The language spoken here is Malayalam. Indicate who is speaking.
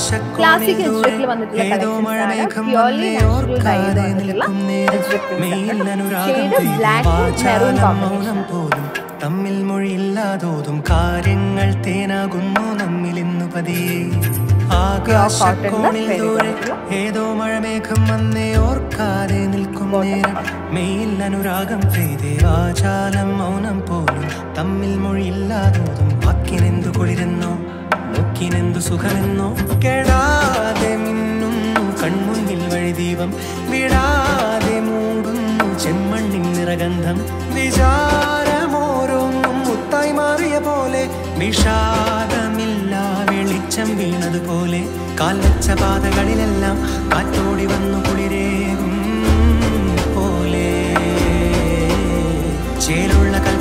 Speaker 1: ക്ലാസിക് എജ്വക്കിൽ വന്നിട്ടുള്ള കളക്ഷൻസ് ആണ് പ്യൂർലി നാച്ചുറൽ ഡൈയിൽ വന്നിട്ടുള്ള ഷെയ്ഡ് ബ്ലാക്ക് മെറൂൺ കോമ്പിനേഷൻ
Speaker 2: പോലും തമ്മിൽ മൊഴിയില്ലാതോതും കാര്യങ്ങൾ തേനാകുന്നു നമ്മിൽ ഇന്നു പതിയെ ആകാശക്കോണിൽ ദൂരെ ഏതോ മഴമേഘം വന്നേ ഓർക്കാതെ നിൽക്കും നേരം മെയിൽ അനുരാഗം പെയ്തേ വാചാലം മൗനം പോലും തമ്മിൽ മൊഴിയില്ലാതോതും വാക്കിനെന്തു കുളിരെന്നോ നോക്കിനെന്തു സുഖമെന്നോ കെടാതെ മിന്നുന്നു കൺമുന്നിൽ വഴിദീപം വിടാതെ മൂടുന്നു ചെമ്മണ്ണിൻ നിറഗന്ധം വിചാരമോരോന്നും മുത്തായി മാറിയ പോലെ വിഷാദമില്ല വെളിച്ചം വീണതുപോലെ കാൽവച്ച പാതകളിലെല്ലാം കാറ്റോടി വന്നു കുളിരേകും പോലെ ചേലുള്ള